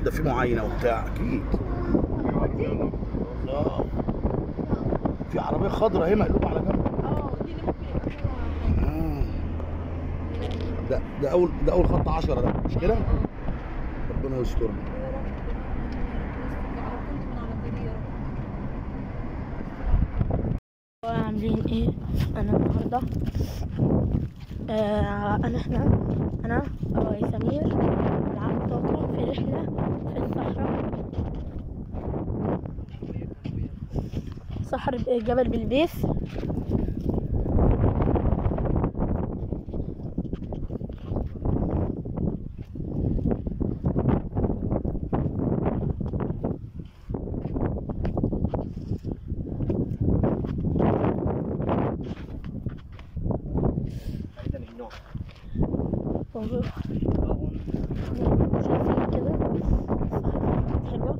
اكيد ده في معاينه وبتاع اكيد آه. في عربيه خضراء اهي مقلوبه على جنب اه دي اللي ممكن يبقى فيها آه. ده ده اول ده اول خط 10 ده مش كده ربنا يسترها يا رب كنت من على الطريق عاملين ايه انا النهارده آه انا احنا انا وسمير العب طاطا في رحله في الصحراء صحراء جبل بلبيس وهو- شايفين كده صحراء حلوة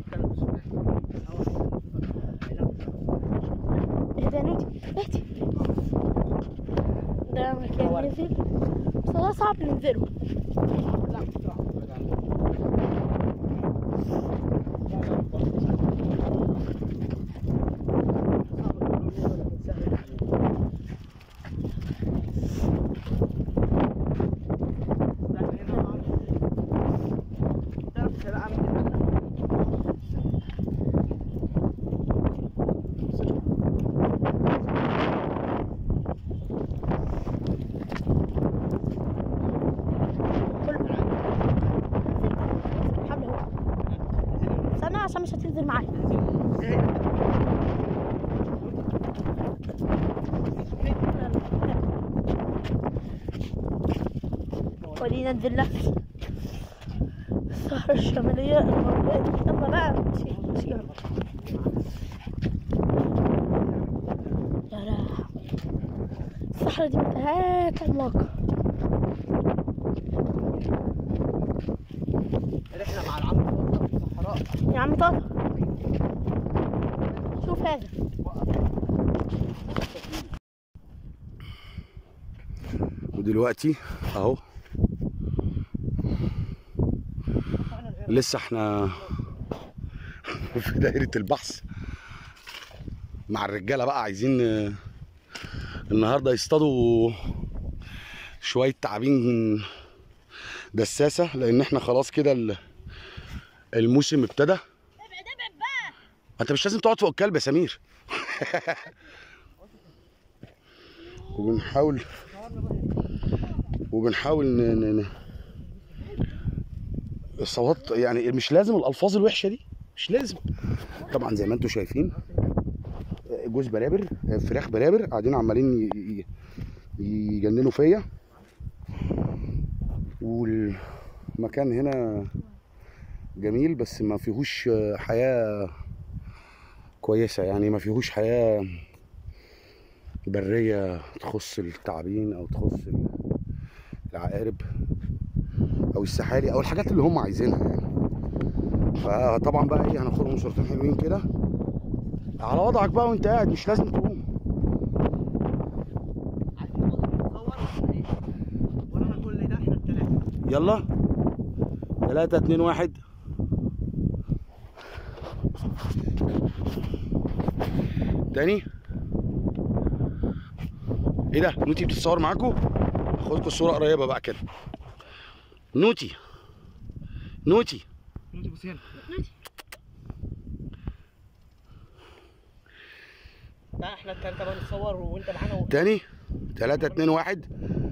ايه ده نوتي اهدي ده مكان نزل بس هو صعب ننزله كله الحبل اهو استنى عشان مش هتنزل معايا ودينا ننزل لك الصحراء الشمالية الغربية يلا بقى مشي مشي يلا يا لا الصحراء دي مساحات عملاقة رحنا مع العم في الصحراء يا عم طارق شوف هذا ودلوقتي اهو لسه احنا في دايرة البحث مع الرجالة بقى عايزين آه، النهاردة يصطادوا شوية تعابين دساسة لأن احنا خلاص كده ال- الموسم ابتدى انت مش لازم تقعد فوق الكلب يا سمير وبنحاول وبنحاول ن... ن... ن... الصوت يعني مش لازم الالفاظ الوحشه دي مش لازم طبعا زي ما انتم شايفين جوز بلابر فراخ بلابر قاعدين عمالين ي... ي... يجننوا فيا والمكان هنا جميل بس ما فيهوش حياه كويسه يعني ما فيهوش حياه بريه تخص التعابين او تخص العقارب او السحالي او الحاجات اللي هم عايزينها يعني فطبعا بقى ايه هناخدهم صورتين حلوين كده على وضعك بقى وانت قاعد مش لازم تقوم عايزين نصور ورانا كل ده احنا الثلاثه يلا ثلاثة اتنين واحد تاني ايه ده نوتي بتتصور معاكم خدكم الصورة قريبة بقى كده نوتي نوتي نوتي بص هنا لا احنا الثلاثه بقى نتصور وانت معانا و... تاني ثلاثة اتنين واحد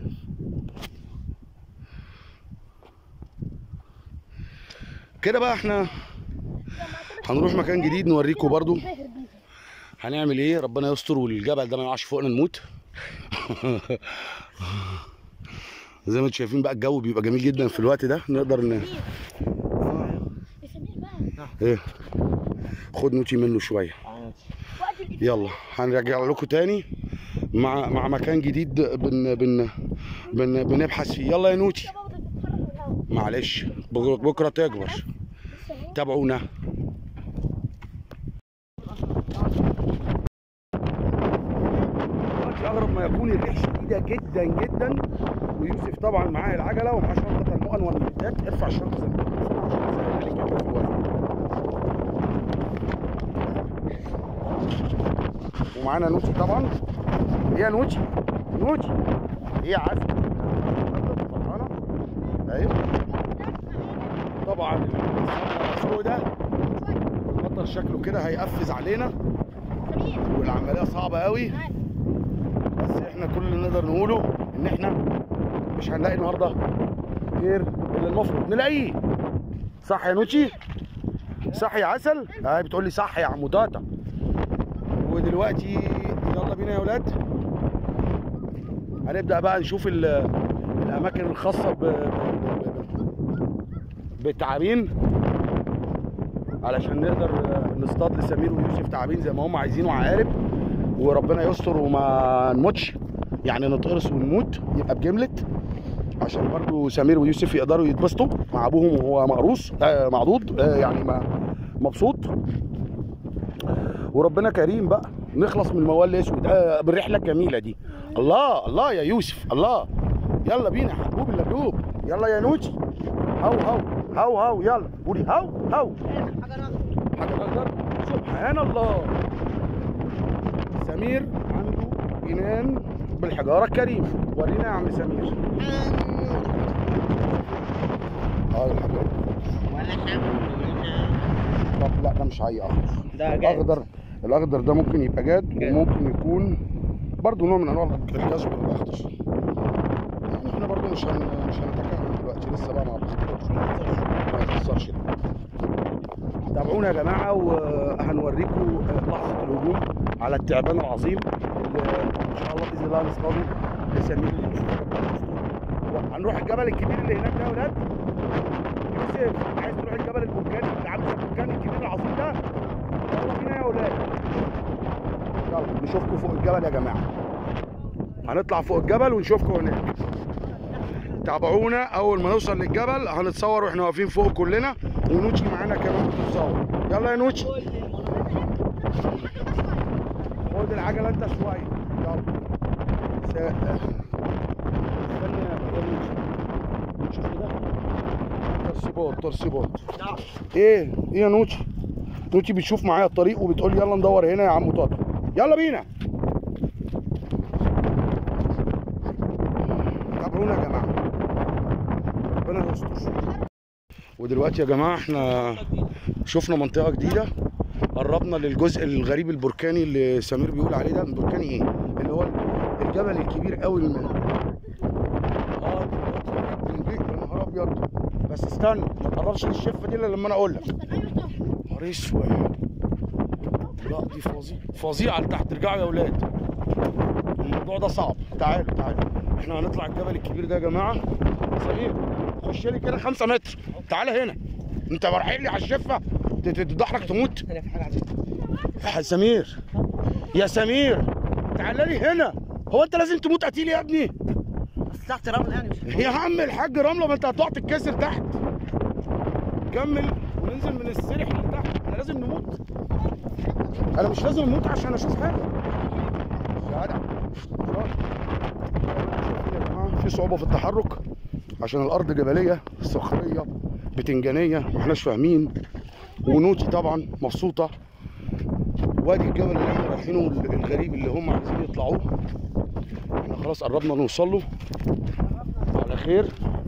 كده بقى احنا هنروح مكان جديد نوريكم برضو هنعمل ايه ربنا يستر والجبل ده ما يقعش فوقنا نموت زي ما انتم شايفين بقى الجو بيبقى جميل جدا في الوقت ده نقدر ن... ايه خد نوتي منه شويه يلا هنرجع لكم تاني مع مع مكان جديد بن بن بن بنبحث فيه يلا يا نوتي معلش بكره بكرة تكبر تابعونا دلوقتي اغرب ما يكون الريح شديده جدا جدا ويوسف طبعا معاه العجله ومعاه شنطه المؤن والمعدات ارفع الشنطه زي ما ارفع الشنطة زي ما قال لي كده. برضه في الوزن ومعانا نوتي طبعا ايه يا نوتي نوتي ايه يا عسل فرحانه اهي طبعا السما سوداء المطر شكله كده هيقفز علينا والعمليه صعبه قوي بس احنا كل اللي نقدر نقوله ان احنا مش هنلاقي النهارده غير اللي المفروض نلاقيه صح يا نوتشي صح يا عسل اه بتقول لي صح يا عمو تاتا ودلوقتي يلا بينا يا ولاد هنبدا بقى نشوف ال- الاماكن الخاصه ب... ب... ب... بالتعابين علشان نقدر نصطاد لسمير ويوسف تعابين زي ما هم عايزين وعقارب وربنا يستر وما نموتش يعني نتقرص ونموت يبقى بجملت عشان برضو سمير ويوسف يقدروا يتبسطوا مع ابوهم وهو مقروص آه معضوض آه يعني ما مبسوط وربنا كريم بقى نخلص من الموال الاسود آه بالرحله الجميله دي الله الله يا يوسف الله يلا بينا يا حبوب اللبلوب يلا يا نوتي هو هو هو هو يلا قولي هو هو حاجه اخضر سبحان الله سمير عنده جنان بالحجاره الكريمه ورينا يا عم سمير اه الحجاره طب لا ده مش حقيقي اخضر ده جاد. الاخضر الاخضر ده ممكن يبقى جاد جاد. وممكن يكون برضه نوع من انواع الجذب الاخضر يعني احنا برضه مش هن... مش هنتكلم دلوقتي لسه بقى مع الاخضر ما يخسرش ده. تابعونا يا جماعه وهنوريكم لحظه الهجوم على التعبان العظيم اللي ان شاء الله باذن الله هنصطاده لسمير يوسف هنروح الجبل الكبير اللي هناك ده يا ولاد يوسف عايز تروح الجبل البركاني اللي عامل زي البركان الكبير العظيم ده يلا بينا يا ولاد يلا نشوفكم فوق الجبل يا جماعه هنطلع فوق الجبل ونشوفكم هناك تابعونا اول ما نوصل للجبل هنتصور واحنا واقفين فوق كلنا ونوتشي معانا كمان بتتصور يلا يا نوتشي خد العجله انت شويه يلا س- استنى يا نوتشي نوتشي كده ترسيبات ترسيبات ايه ايه يا نوتشي نوتشي بتشوف معايا الطريق وبتقول يلا ندور هنا يا عم طارق يلا بينا تابعونا يا جماعه ربنا يستر ودلوقتي يا جماعه احنا شفنا منطقه جديده قربنا للجزء الغريب البركاني اللي سمير بيقول عليه ده بركاني ايه اللي هو الجبل الكبير قوي الم... اه دلوقتي بنجيك يا نهار ابيض بس استنى ما تقربش للشفه دي الا لما انا اقول لك نهار اسود لا دي فظيعه فظيعه لتحت ارجعوا يا اولاد الموضوع ده صعب تعالوا تعالوا احنا هنطلع الجبل الكبير ده يا جماعه سمير خش لي كده 5 متر تعالى هنا انت رايح لي على الشفه ت- ت- تضحك تموت هنا في حاجه عايزة يا سمير يا سمير تعالى لي هنا هو انت لازم تموت قتيل يا ابني بس تحت رمل يعني مش يا عم الحاج رمله ما انت هتقع تتكسر تحت كمل وننزل من السرح اللي تحت احنا لازم نموت انا مش لازم اموت عشان اشوف حاجه يا جدع خلاص. يا جماعة، في صعوبه في التحرك عشان الارض جبليه صخريه بتنجانيه ما احناش فاهمين ونوتي طبعا مبسوطه وادي الجبل اللي احنا رايحينه الغريب اللي هم عايزين يطلعوه احنا خلاص قربنا نوصل له على خير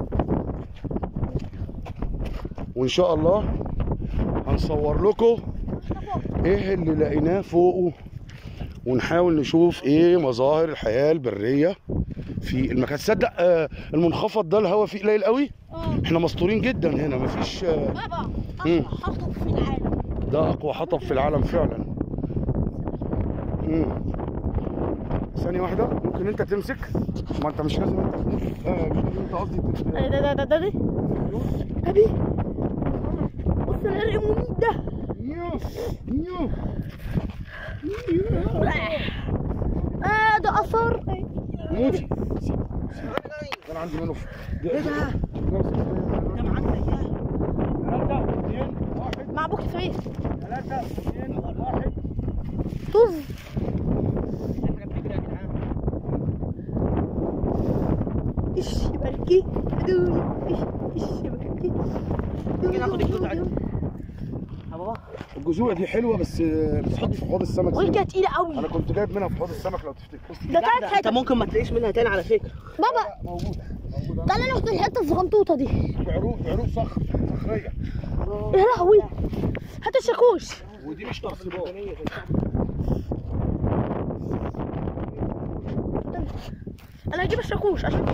وان شاء الله هنصور لكم ايه اللي لقيناه فوقه ونحاول نشوف ايه مظاهر الحياه البريه في المكان تصدق آه المنخفض ده الهواء فيه قليل قوي اه احنا مستورين جدا هنا مفيش آه بابا مم. اقوى خطوه في العالم ده اقوى حطب في العالم فعلا مم. ثانية واحدة ممكن انت تمسك ما انت مش لازم انت تمسك آه مش لازم انت قصدي تمسك ده ده ده ده ده ابي بص العرق المميت ده نيو نيو اه ده اثر موتي انا عندي منه ايه ده؟ ده معاك اياه ثلاثة اثنين واحد مع ابوك سمير ثلاثة اثنين واحد طز احنا بنجري يا جدعان ايش يباركي ادوي ايش ايش يباركي تيجي ناخد الجوز عادي الجذوع دي حلوه بس بتتحط في حوض السمك وهي زمان. كانت تقيله قوي انا كنت جايب منها في حوض السمك لو تفتكر ده كانت انت حته ممكن ما تلاقيش منها تاني على فكره بابا موجوده موجوده تعالى ناخد الحته الصغنطوطه دي بعروق بعروق صخر صخريه يا لهوي هات الشاكوش ودي مش ترسيبات انا هجيب الشاكوش عشان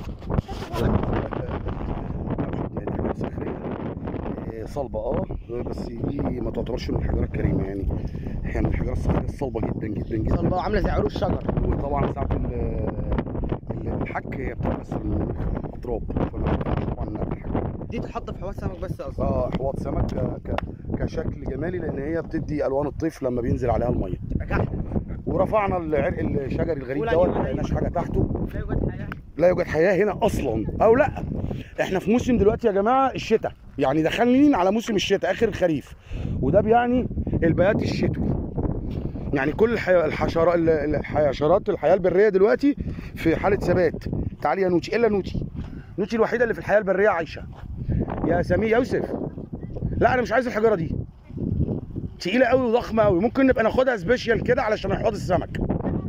صلبة اه بس دي ما تعتبرش من الحجارة الكريمة يعني هي من الحجارة الصخرية الصلبة جدا جدا جدا صلبه عامله زي عروش شجر وطبعا ساعة ال- ال- الحك هي بتتكسر من التراب فما بتنفعش طبعا انها تتحك دي تتحط في حواس سمك بس اصلا اه حواض سمك ك... ك... كشكل جمالي لان هي بتدي الوان الطيف لما بينزل عليها الميه تبقى جحد ورفعنا العرق الشجري الغريب ولا دوت يوجد ما لقيناش حاجه تحته لا يوجد حياه لا يوجد حياه هنا اصلا او لا احنا في موسم دلوقتي يا جماعه الشتاء يعني داخلين على موسم الشتاء اخر الخريف وده بيعني البيات الشتوي يعني كل الحي... الحشرات ال- ال- الحشرات الحياه البريه دلوقتي في حاله ثبات تعالي يا نوتي الا نوتي نوتي الوحيده اللي في الحياه البريه عايشه يا سمير يوسف لا انا مش عايز الحجاره دي تقيله قوي وضخمه قوي ممكن نبقى ناخدها سبيشال كده علشان حوض السمك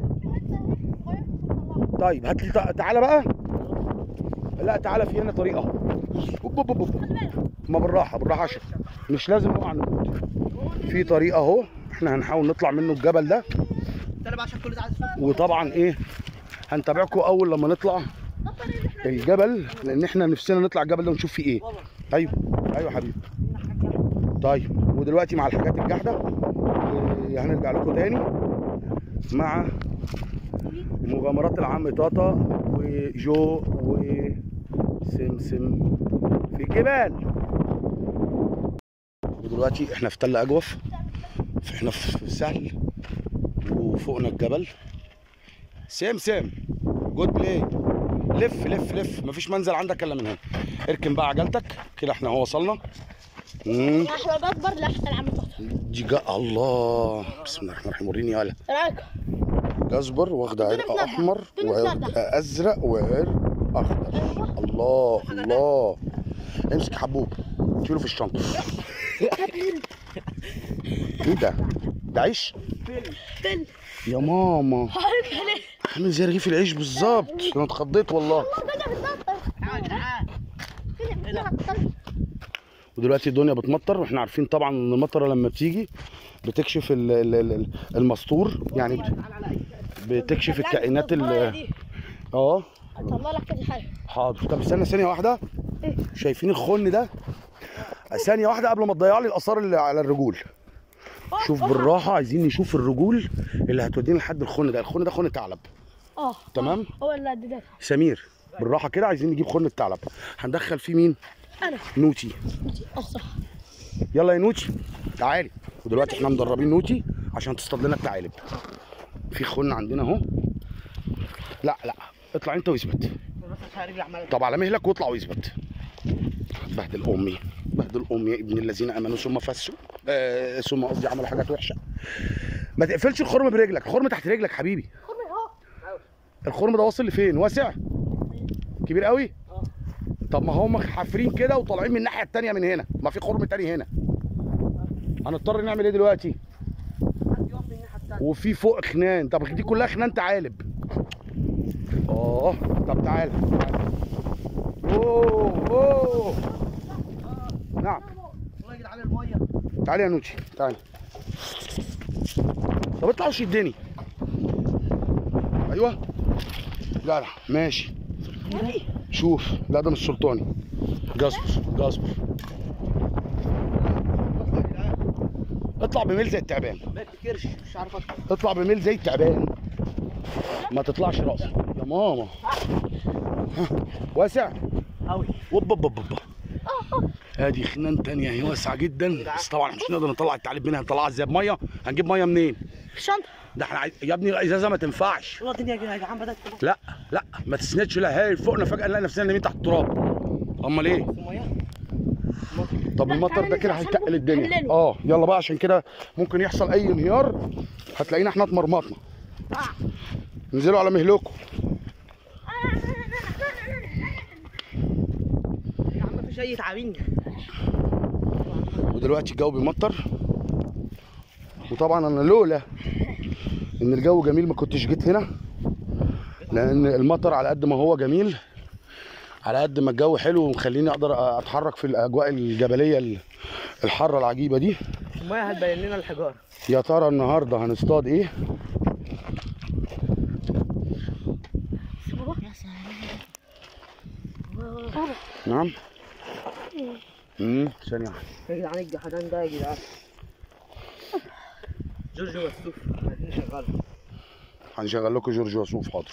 طيب هات لي تع- تعالى بقى لا تعالى في هنا طريقه أوب أوب أوب أوب. ما بالراحه بالراحه عشان مش لازم نقع نموت في طريقه اهو احنا هنحاول نطلع منه الجبل ده انا بقى عشان كل ده عايز أشوف. وطبعا ايه هنتابعكم اول لما نطلع الجبل لان احنا نفسنا نطلع الجبل ده ونشوف فيه ايه ايوه ايوه حبيبي طيب ودلوقتي مع الحاجات الجاحده آه، هنرجع لكم تاني مع مغامرات العم طاطا وجو وسمسم في الجبال ودلوقتي احنا في تل اجوف احنا في السهل وفوقنا الجبل سمسم جود بلاي لف لف لف مفيش منزل عندك الا من هنا اركن بقى عجلتك كده احنا هو وصلنا مم. احلى اكبر لاحسن عم طاطا دي جا الله بسم الله الرحمن الرحيم وريني يالا ايه رايك جزبر واخده اديني عرق بلدة. احمر اديني وعرق بلدة. ازرق وعرق اخضر الله الله امسك حبوب شيله في الشنطه ايه ده ده عيش فين يا ماما حبيبي عليه عامل زي رغيف العيش بالظبط انا اتخضيت والله بدا بالظبط تعال تعال فين ودلوقتي الدنيا بتمطر واحنا عارفين طبعا ان المطره لما بتيجي بتكشف ال- ال- ال- المستور يعني بت- بتكشف الكائنات ال اه اطلع لك كذا حاجه حاضر طب استنى ثانيه واحده إيه؟ شايفين الخن ده ثانيه واحده قبل ما تضيع لي الاثار اللي على الرجول شوف بالراحه عايزين نشوف الرجول اللي هتودينا لحد الخن ده الخن ده خن ثعلب اه تمام هو اللي قد ده سمير بالراحه كده عايزين نجيب خن الثعلب هندخل فيه مين انا نوتي اه صح يلا يا نوتي تعالي ودلوقتي احنا مدربين نوتي عشان تصطاد لنا الثعالب في خن عندنا اهو لا لا اطلع انت واثبت بس عشان رجلي عماله طب على مهلك واطلع واثبت بهدل امي بهدل امي يا ابن الذين امنوا ثم فسوا آه ثم قصدي عملوا حاجات وحشه ما تقفلش الخرم برجلك الخرم تحت رجلك حبيبي الخرم ده واصل لفين واسع كبير قوي طب ما هم حافرين كده وطالعين من الناحيه التانيه من هنا ما في خرم تاني هنا هنضطر نعمل ايه دلوقتي وفي فوق خنان طب دي كلها خنان تعالب اه طب تعالى اوه اوه نعم والله يا جدعان الميه تعالى يا نوتي تعالى طب اطلع وشدني ايوه جدع ماشي شوف لا ده مش سلطاني جزبر جزبر اطلع بميل زي التعبان ما تفتكرش مش عارف اطلع اطلع بميل زي التعبان ما تطلعش راسي يا ماما ها، واسع قوي وب وب وب ادي خنان تانية هي واسعة جدا بس طبعا مش هنقدر نطلع التعليب منها نطلعها ازاي بمية هنجيب مية منين؟ الشنطه ده احنا عايز... يا ابني الازازة ما تنفعش والله الدنيا يا جدعان بدات تبقى لا لا ما تسندش لا هاي فوقنا فجأة نلاقي نفسنا نايمين تحت التراب امال ايه؟ في ميه طب لا، المطر تعالى ده كده ننزل هيتقل عشان الدنيا نحلله. اه يلا بقى عشان كده ممكن يحصل اي انهيار هتلاقينا احنا اتمرمطنا انزلوا على مهلكم يا عم مفيش اي تعابين ودلوقتي الجو بيمطر وطبعا انا لولا ان الجو جميل ما كنتش جيت هنا لان المطر على قد ما هو جميل على قد ما الجو حلو ومخليني اقدر اتحرك في الاجواء الجبليه ال- الحاره العجيبه دي الميه هتبين لنا الحجاره يا ترى النهارده هنصطاد ايه نعم امم ثانيه واحدة. يا جدعان الجحدان ده يا جدعان جورج وسوف عايزين شغال هنشغل لكم جورج وسوف حاضر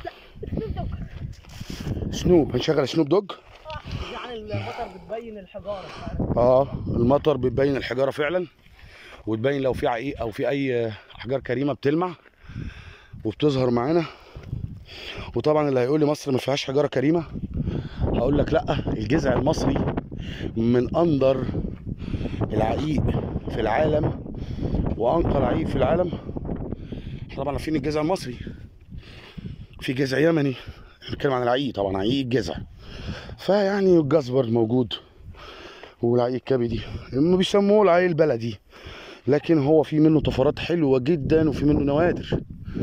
سنوب هنشغل سنوب دوج يعني المطر بتبين الحجاره فعلا. اه المطر بتبين الحجاره فعلا وتبين لو في عقيق او في اي احجار كريمه بتلمع وبتظهر معانا وطبعا اللي هيقول لي مصر ما فيهاش حجاره كريمه هقول لك لا الجذع المصري من اندر العقيق في العالم وانقى العقيق في العالم احنا طبعا عارفين الجذع المصري في جذع يمني بنتكلم عن العقيق طبعا عقيق الجذع فيعني الجزبر موجود والعقيق الكبدي هم بيسموه العقيق البلدي لكن هو في منه طفرات حلوه جدا وفي منه نوادر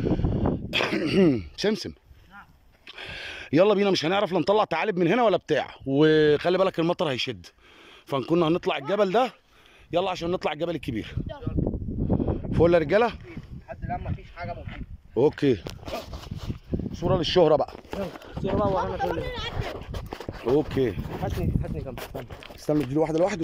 سمسم يلا بينا مش هنعرف لا نطلع ثعالب من هنا ولا بتاع وخلي بالك المطر هيشد فنكون هنطلع الجبل ده يلا عشان نطلع الجبل الكبير فول يا رجاله لحد الان مفيش حاجه مفيده اوكي صوره للشهره بقى الصوره بقى ورانا كل اوكي هاتني هاتني كم استنى استنى اديله واحده لوحده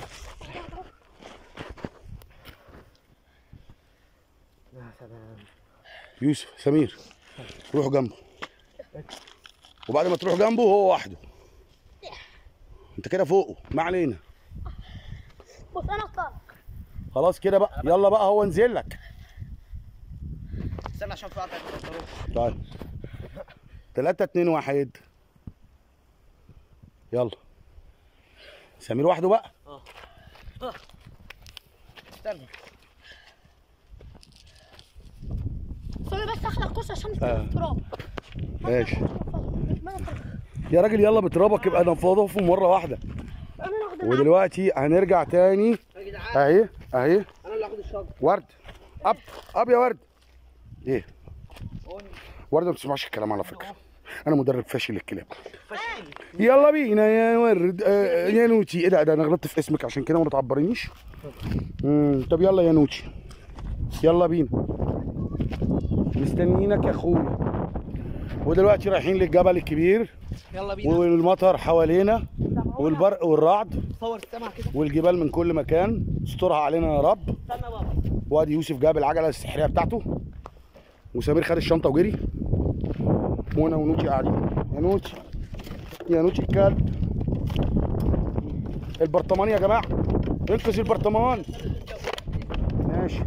يا سلام يوسف سمير روحوا جنبه وبعد ما تروح جنبه هو وحده انت كده فوقه ما علينا بص انا اختار خلاص كده بقى يلا بقى هو نزل لك استنى عشان في قطع البنطلون. طيب 3 2 1 يلا سمير وحده بقى استنى سوري بس اخلع كوس عشان آه. التراب ماشي ما أنا- يا راجل يلا بترابك يبقى نفضه في مره واحده انا واخده ودلوقتي هنرجع تاني يا جدعان اهي اهي انا اللي هاخد الشجر ورد اب اب يا ورد ايه قول ورد ما بتسمعش الكلام على فكره انا مدرب فاشل للكلاب فشل يلا بينا يا ورد آه يا نوتي ايه ده ده انا غلطت في اسمك عشان كده ما تعبرنيش امم طب يلا يا نوتي يلا بينا مستنيينك يا اخويا ودلوقتي رايحين للجبل الكبير يلا بينا والمطر حوالينا والبرق والرعد صور السما كده والجبال من كل مكان استرها علينا يا رب استنى بابا وادي يوسف جاب العجله السحريه بتاعته وسمير خد الشنطه وجري وانا ونوتي قاعدين يا نوتي يا نوتي الكلب البرطمان يا جماعه انقذ البرطمان ماشي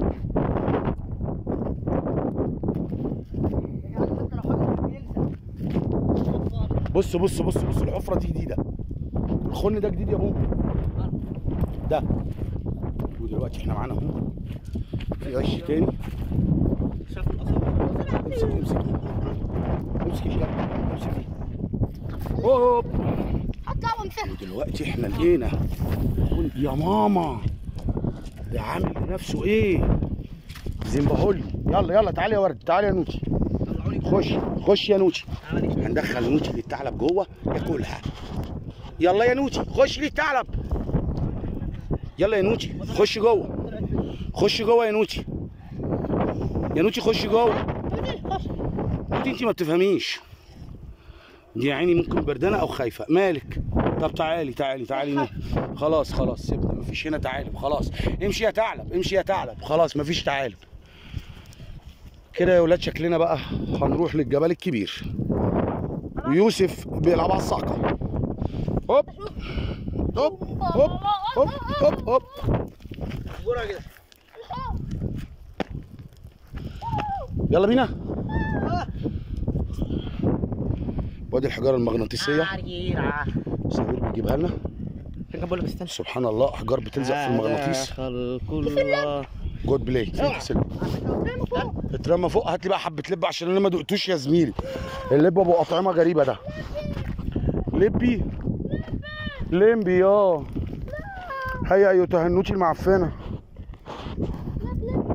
بص بص بص بص الحفره دي جديده الخن ده جديد يا ابو ده ودلوقتي احنا معانا اهو في عش تاني شاف الاثر امسك امسك امسك يا شباب امسك هوب هطلع وامسكها ودلوقتي احنا لقينا يا ماما ده عامل لنفسه ايه زنبهولي يلا يلا تعالي يا ورد تعالي يا نوتي طلعوني خش خش يا نوتي تعالى نيجي. هندخل نوتي للثعلب جوه ياكلها يلا يا نوتي خش للثعلب يلا يا نوتي خش جوه خش جوه يا نوتي يا نوتي خش جوه خش نوتي انت ما بتفهميش دي يا عيني ممكن بردانه او خايفه مالك طب تعالي تعالي تعالي نو. خلاص خلاص سيبنا مفيش هنا تعالب خلاص امشي يا ثعلب امشي يا ثعلب خلاص مفيش تعالب كده يا ولاد شكلنا بقى هنروح للجبل الكبير ويوسف بيلعب على الصعقه هوب هوب هوب هوب هوب هوب صورة كده يلا بينا وادي الحجاره المغناطيسيه عريرة سمير بيجيبها لنا كان بقول لك استنى سبحان الله احجار بتلزق في المغناطيس خلق الله جود بلاي فين سلم اترمى فوق هات لي بقى حبه لب عشان انا ما دقتوش يا زميلي اللب ابو اطعمه غريبه ده لبي لمبي اه هيا ايتها النوتي المعفنه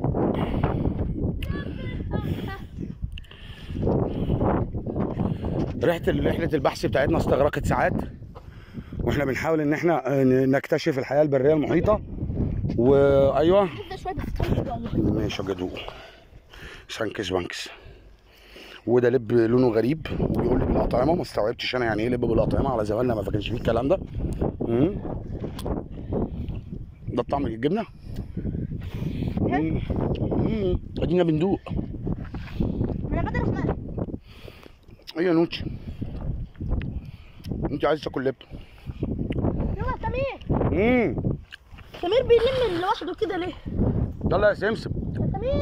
رحله رحله البحث بتاعتنا استغرقت ساعات واحنا بنحاول ان احنا آه، ن- نكتشف الحياه البريه المحيطه وايوه ده شويه بس كمل والله ماشي يا جدو شانكس بانكس وده لب لونه غريب بيقول لي بالاطعمه ما استوعبتش انا يعني ايه لب بالاطعمه على زماننا ما كانش فيه الكلام ده مم. ده بطعم الجبنه مم. مم. ادينا بندوق انا بدل اسمع ايه يا نوتشي انت عايز تاكل لب يلا سمير امم سمير بيلم لوحده كده ليه يلا يا سمسم يا سمير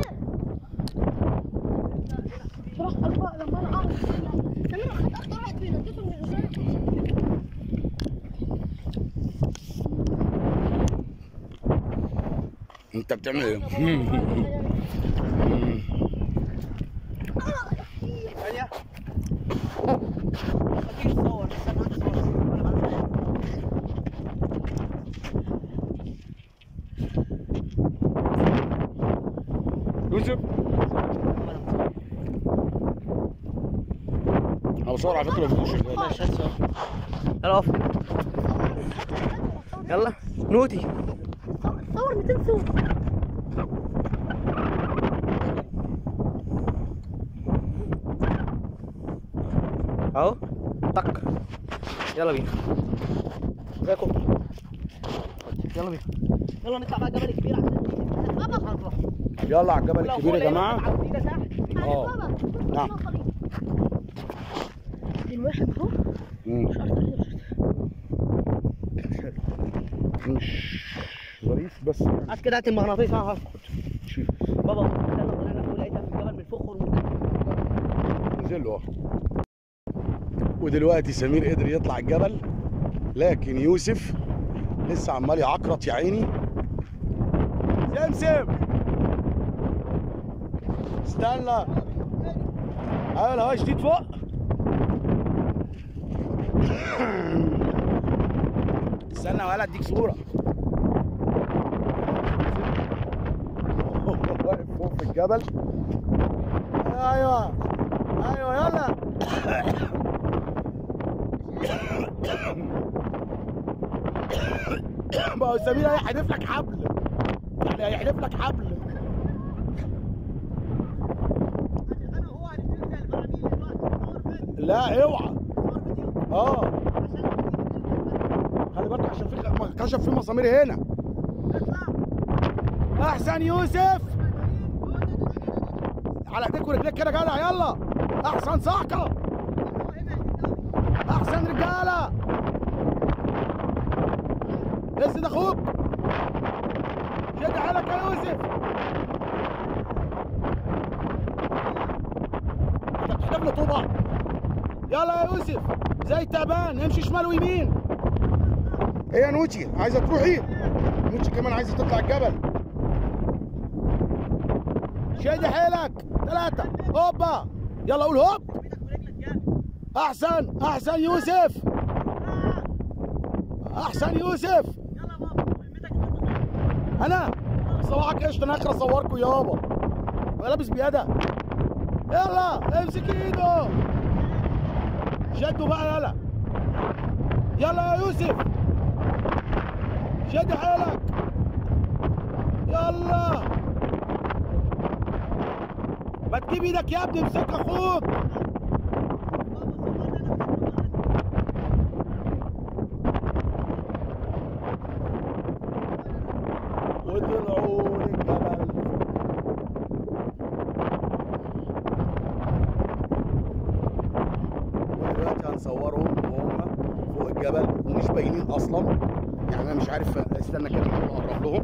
روح البقى لما انا اعرف سمير خد اكتر واحد بينضفه من الازاز انت بتعمل ايه ثانية أكيد تصور استنى عندي صور وأنا بعمل يوسف انا بصور على فكره فيديو شغال ماشي هتصور يلا اقف يلا نوتي صور 200 صورة اهو طق يلا بينا ازيكم يلا بينا يلا نطلع بقى الجبل الكبير عشان بابا هنروح يلا على الجبل الكبير يا جماعه اه اه نعم. الواحد اهو مم. شرط عليه شرط. مش ظريف بس يعني هات كده هات المغناطيس ها ها شيل بابا استنى طلعنا فوق لقيتها في الجبل من فوق خرم نزل له ودلوقتي سمير قدر يطلع الجبل لكن يوسف لسه عمال يعقرط يا عيني سمسم استنى ايوه الهواء شديد فوق استنى ولا اديك صوره واقف فوق في الجبل ايوه ايوه يلا ما هو سمير هيحدف لك حبل يعني هيحدف لك حبل انا هو هننزل البراميل دلوقتي لا اوعى اه خلي بالك عشان في خ- كشف في مسامير هنا احسن يوسف على ايديك ورجليك كده يا جدع يلا احسن صعقه احسن رجاله اسند اخوك شد حيلك يا يوسف انت بتحدف له طوبه يلا يا يوسف زي التعبان امشي شمال ويمين ايه يا نوتشي عايزه تروحي نوتشي كمان عايزه تطلع الجبل شد حيلك ثلاثة هوبا يلا قول هوب احسن احسن يوسف احسن يوسف انا صباحك قشطه انا اخر اصوركم يابا انا لابس بيدك يلا امسك ايده شدوا بقى يلا يلا يا يوسف شد حيلك يلا ما تجيب ايدك يا ابني امسك اخوك وطلعوا للجبل ودلوقتي هنصورهم وهم فوق الجبل ومش باينين اصلا يعني انا مش عارف استنى كده احاول اقرب لهم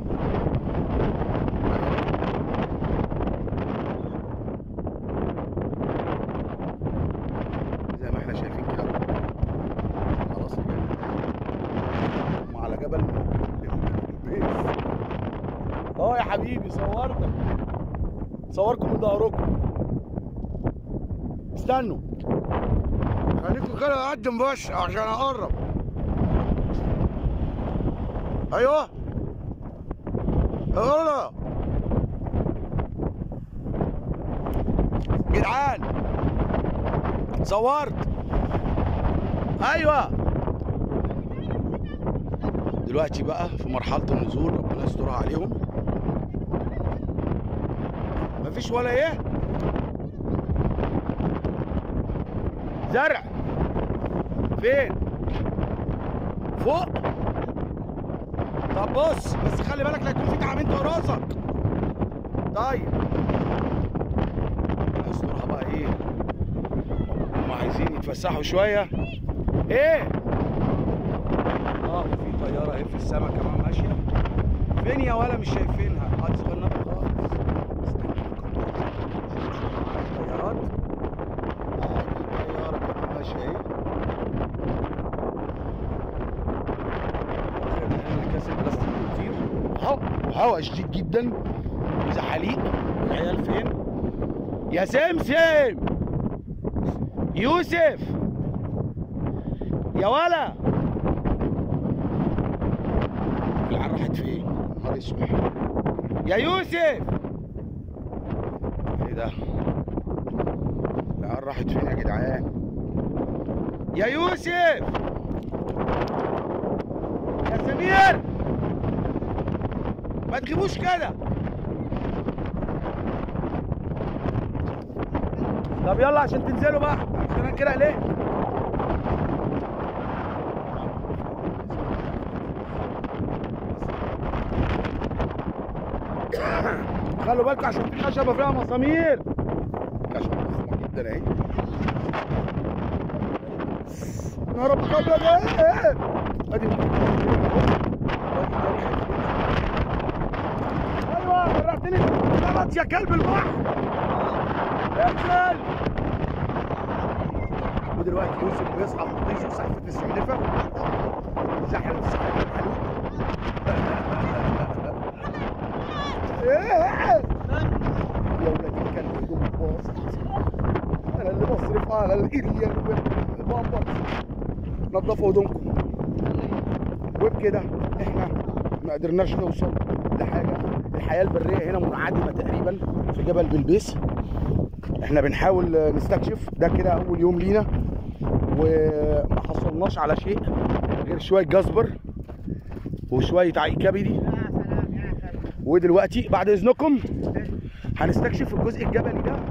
زي ما احنا شايفين كده خلاص كده هم على جبل البيس اه يا حبيبي صورتك صوركم من ظهركم استنوا خليكم كده اقدم بس عشان اقرب ايوه يلا جدعان صورت ايوه دلوقتي بقى في مرحله النزول ربنا يسترها عليهم مفيش ولا ايه زرع فين فوق طب بص بس خلي بالك لا يكون في تعابين انت وراسك طيب يسترها بقى ايه هم عايزين يتفسحوا شويه ايه اه في طياره اهي في السما كمان ماشيه فين يا ولا مش شايفينها حد صغيرنا خالص طيارات اه في طياره كمان ماشيه اهي خلينا كاس البلاستيك بتطير وهوا وهوا شديد جدا زحاليق والعيال فين يا سمسم يوسف يا ولا العيال راحت فين نهار اسود يا يوسف ايه ده العيال راحت فين يا جدعان يا يوسف يا سمير ما تجيبوش كده طب يلا عشان تنزلوا بقى احنا كده ليه خلوا بالكم عشان في خشبه فيها مسامير خشبه ضخمه جدا اهي يا رب ابيض ايه ادي ايوه غرقتني غلط يا كلب البحر انزل ودلوقتي يوسف بيصحى ويطيش وسحفة السحلفة سحلة السحلفة الحلوة ايه يا ولاد الكلب هدوم باظت انا اللي بصرف على الاريال والبامبرز نظفوا هدومكم وبكده احنا ما قدرناش نوصل لحاجه الحياه البريه هنا منعدمه تقريبا في جبل بلبيس احنا بنحاول نستكشف ده كده اول يوم لينا وما حصلناش على شيء غير شويه جزبر وشويه عيق كبدي ودلوقتي بعد اذنكم هنستكشف الجزء الجبلي ده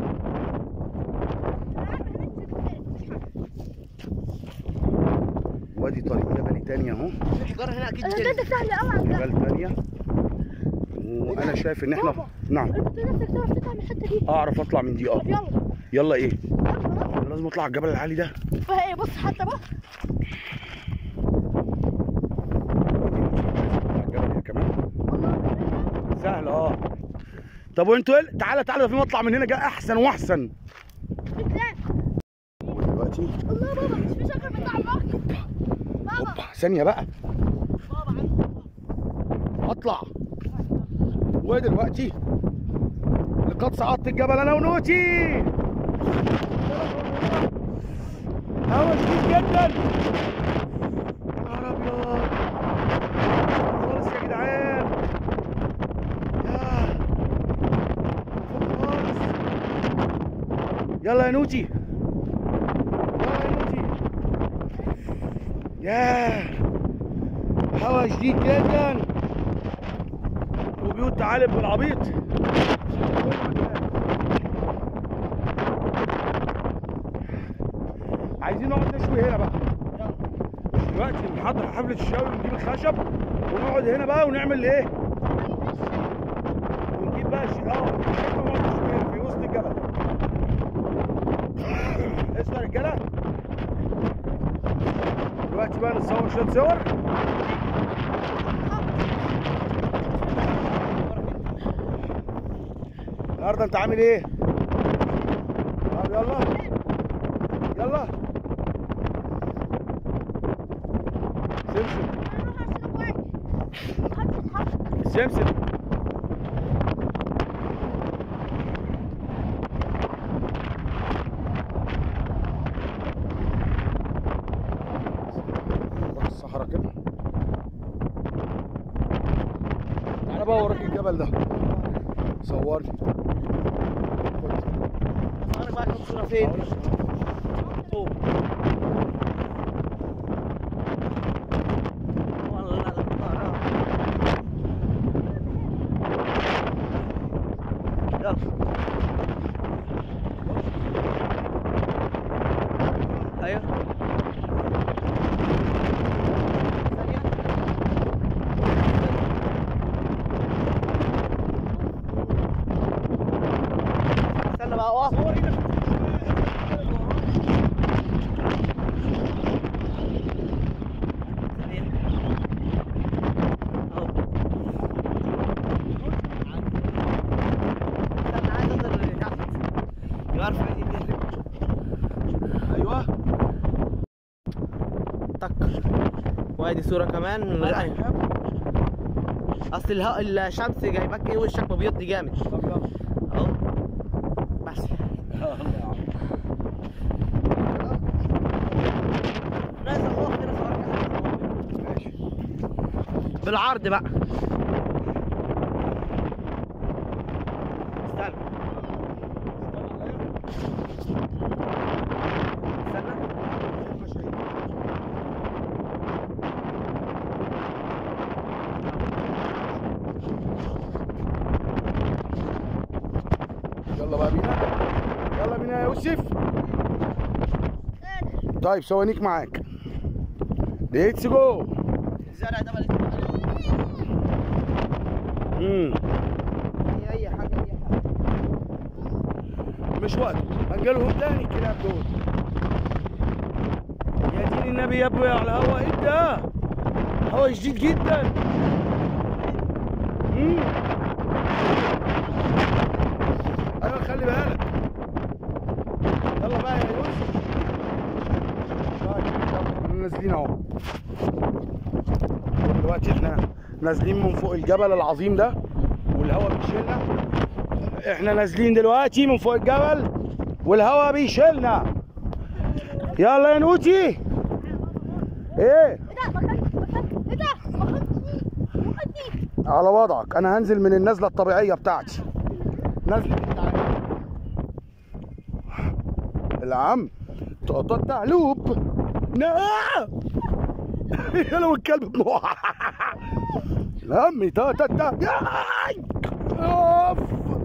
وادي طريق جبلي تاني اهو الحجاره هنا اكيد انا كده بدك سهل قوي عن ده جبال تانية وانا شايف ان احنا نعم انت نفسك تعرف تطلع من الحته دي اعرف اطلع من دي اه طب يلا يلا ايه يلا أنا لازم اطلع على الجبل العالي ده بقى ايه بص حتى بقى الجبل كمان سهل اه طب وانتوا ايه تعالى تعالى ده في مطلع من هنا جاي احسن واحسن ودلوقتي الله بابا مش في شجر بتاع البحر بابا هوبا ثانيه بقى اطلع ودلوقتي لقد صعدت الجبل انا ونوتي هوا شديد جدا يا نهار ابيض خالص يا جدعان يا فوق خالص يلا يا نوتي يلا يا نوتي ياه هوا شديد جدا وبيوت تعالب بالعبيط عايزين نقعد نشوي هنا بقى دلوقتي نحضر حفلة الشوي ونجيب الخشب ونقعد هنا بقى ونعمل ايه؟ ونجيب بقى الش- اه حتة ونقعد نشوي هنا في وسط الجبل اسمع يا رجالة دلوقتي بقى نتصور شوية صور النهارده انت عامل ايه؟ طب يلا يلا سمسم سمسم نروح الصحراء كده تعالى بقى وراك الجبل ده صورني خد. انا بقى كنت صوره فين؟ فوق يلا ايوه استنى بقى اقف اهو استنى عايز انزل اللي تحت يبقى عارف ايدي بتهلك ايوه طق وادي صورة كمان من غير عين اصل الها... الشمس جايبك ايه وشك مبيض جامد اهو بس نازل اهو كده صورك بالعرض بقى استنى استنى يلا بقى بينا يلا بينا يا يوسف طيب ثوانيك معاك ليتس جو الزرع ده مالك امم اي حاجه اي حاجه مش وقت هنجيلهم تاني الكلاب دول يا دين النبي يا ابني على الهوا ايه ده هوا شديد جدا امم ايوه خلي بالك يلا بقى يا يوسف طيب يلا احنا نازلين اهو دلوقتي احنا نازلين من فوق الجبل العظيم ده والهوا بيشيلنا احنا نازلين دلوقتي من فوق الجبل والهوا بيشيلنا يلا يا نوتي ايه ايه ده ما خدتش ما خدتش ايه ده ما خدتش ما خدتش على وضعك انا هنزل من النزله الطبيعيه بتاعتي نزله التعليم العم طاطا التعلوب نعم يا لو الكلب بنوع العمي طاطا التعلوب ياي! اوف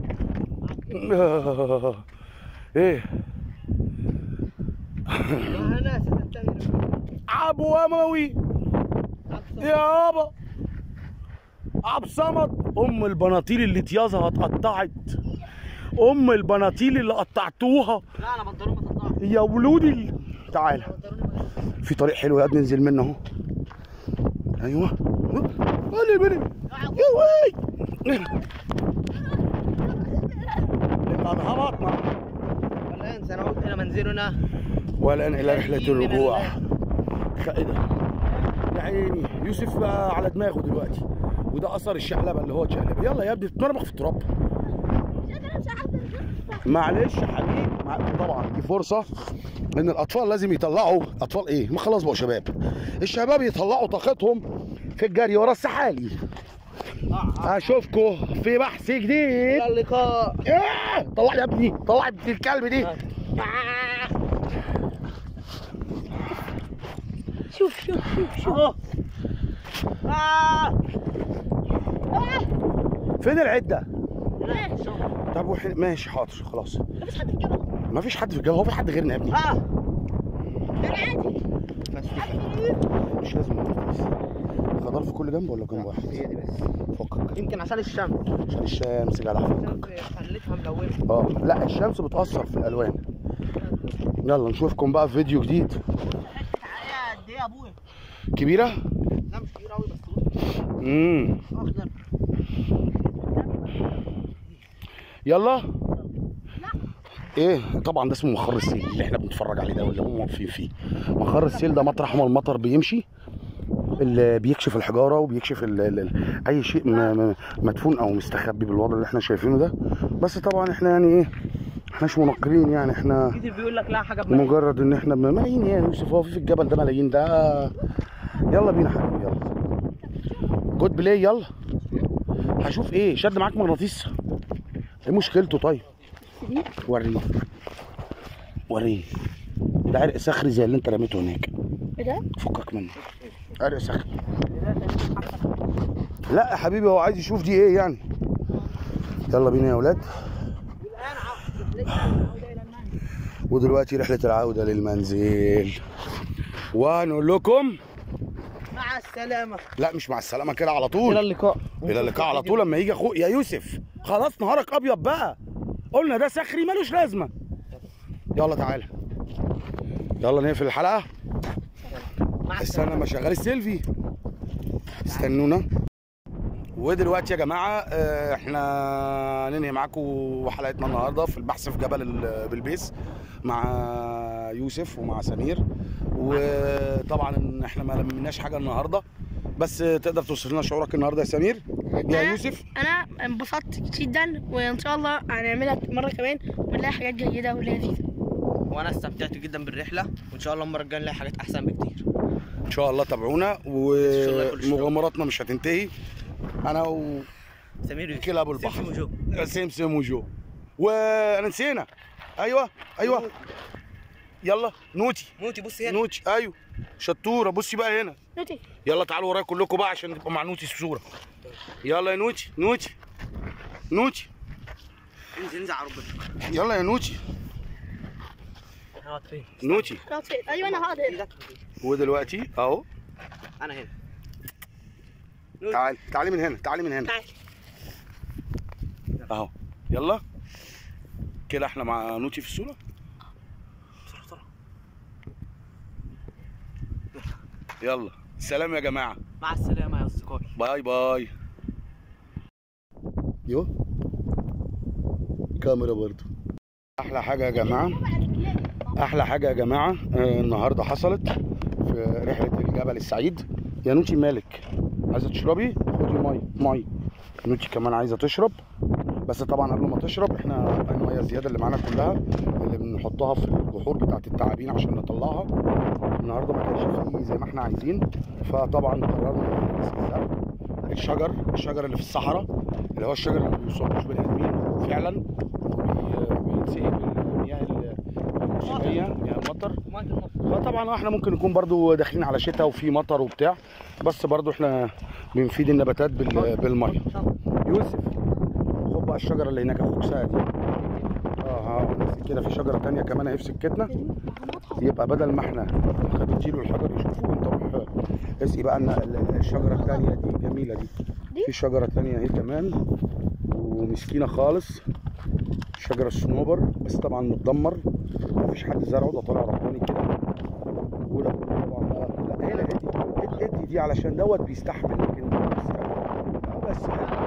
آه. ايه انا ستنتهي ابو اموي يابا عب صمد ام البناطيل اللي طيازها اتقطعت ام البناطيل اللي قطعتوها لا انا بنطلون ما تقطعش يا ولودي تعالى في طريق حلو يا ابني ننزل منه اهو ايوه قولي بني يا وي نبقى هبطنا ولا انسى انا قلت هنا منزلنا والان الى رحله الرجوع خ- ايه ده يا عيني يوسف بقى على دماغه دلوقتي وده اثر الشقلبه اللي هو اتشقلب يلا يا ابني تتمرمخ في التراب معلش يا حبيبي مع- طبعا دي فرصه ان الاطفال لازم يطلعوا اطفال ايه ما خلاص بقوا شباب الشباب يطلعوا طاقتهم في الجري ورا السحالي اشوفكم في بحث جديد الى اللقاء إيه؟ طلع يا ابني طلع ابن الكلب دي شوف شوف شوف شوف اهو آه. فين العده ماشي طب وح... ماشي حاضر خلاص مفيش حد في الجبل ما فيش حد في الجو هو في حد غيرنا يا ابني اه انا عادي بس مش لازم نركز. خضار في كل جنب ولا جنب واحد هي دي بس فكك يمكن عشان الشمس عشان الشمس جدع فكك الشمس خليتها ملونه اه لا الشمس بتأثر في الألوان يلا نشوفكم بقى في فيديو جديد عليها قد ايه يا ابويا كبيرة لا مش كبير قوي بس امم اخضر يلا ايه طبعا ده اسمه مخر السيل اللي احنا بنتفرج عليه ده واللي هم واقفين فيه مخر السيل ده مطرح ما المطر بيمشي اللي بيكشف الحجاره وبيكشف ال ال اي شيء م- م- مدفون او مستخبي بالوضع اللي احنا شايفينه ده بس طبعا احنا يعني ايه احناش منقرين يعني احنا كتير بيقول لك لا حاجه بملايين. مجرد ان احنا ملايين يا يوسف هو في في الجبل ده ملايين ده يلا بينا حبيبي يلا جود بلاي يلا هشوف ايه شد معاك مغناطيس ايه مشكلته طيب وريني وريني ده عرق صخري زي اللي انت رميته هناك ايه ده؟ فكك منه عرق صخري لا يا حبيبي هو عايز يشوف دي ايه يعني يلا بينا يا ولاد ودلوقتي رحلة العودة للمنزل وهنقول لكم مع السلامة لا مش مع السلامة كده على طول إلى اللقاء الى اللقاء على طول لما يجي اخوك يا يوسف خلاص نهارك ابيض بقى قلنا ده سخري ملوش لازمه يلا تعالى يلا نقفل الحلقه مع استنى ما شغال السيلفي استنونا ودلوقتي يا جماعه آه، احنا ننهي معاكم حلقتنا النهارده في البحث في جبل ال- بلبيس مع يوسف ومع سمير وطبعا احنا ما لمناش حاجه النهارده بس تقدر توصف لنا شعورك النهارده يا سمير يا أنا- يوسف انا انبسطت جدا وان شاء الله هنعملها مره كمان ونلاقي حاجات جيده ولذيذه وانا استمتعت جدا بالرحله وان شاء الله المره الجايه نلاقي حاجات احسن بكتير ان شاء الله تابعونا الله يكون شكرا. ومغامراتنا مش هتنتهي انا و سمير يوسف. كلاب البحر. سيف وجو. سمسم وجو وانا نسينا ايوه ايوه يلا نوتي موتي بص هنا نوتي ايوه شطوره بصي بقى هنا نوتي يلا تعالوا ورايا كلكم بقى عشان تبقوا مع نوتي في صوره يلا يا نوتي نوتي نوتي انزل انزل على ربنا يلا يا نوتي هقعد فين نوتي خلاص ايوه انا هقعد هنا ودلوقتي اهو انا هنا تعالي تعالي من هنا تعالي من هنا تعال اهو يلا كده احنا مع نوتي في الصوره بسرعه بسرعه يلا سلام يا جماعه مع السلامه يا اصدقائي باي باي يو كاميرا برضو احلى حاجه يا جماعه احلى حاجه يا جماعه آه، النهارده حصلت في رحله الجبل السعيد يا نوتي مالك عايزه تشربي خدي مي مي نوتي كمان عايزه تشرب بس طبعا قبل ما تشرب احنا الميه الزياده اللي معانا كلها اللي بنحطها في الجحور بتاعت التعابين عشان نطلعها النهارده ما كانش فيه زي ما احنا عايزين فطبعا قررنا نسقي الزرع الشجر الشجر اللي في الصحراء اللي هو الشجر اللي ما بيوصلوش بني ادمين فعلا وبي- بيتسقي بالمياه الموسميه مياه المطر فطبعا احنا ممكن نكون برضو داخلين على شتاء وفي مطر وبتاع بس برضو احنا بنفيد النباتات بال- بالميه يوسف خد بقى الشجره اللي هناك اخوك سعد اه ها نفس كده في شجره تانية كمان اهي في سكتنا يبقى بدل ما احنا خدتيله الحجر يشوفه وانت روح اسقي بقى الن- ال- الشجره التانية دي جميله دي في شجره تانية اهي كمان ومسكينه خالص شجره الصنوبر بس طبعا متدمر مفيش حد زرعه ده طالع رباني كده وده كله طبعا بقى لا هنا ادي ادي- ادي دي علشان دوت بيستحمل لكن ده ما بيستحمل. اه بس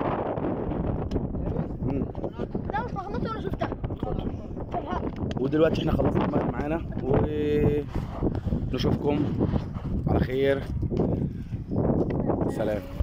مم. لا مش مغناطيس ولا شفتها ودلوقتي احنا خلصنا المغرب معانا ونشوفكم على خير سلام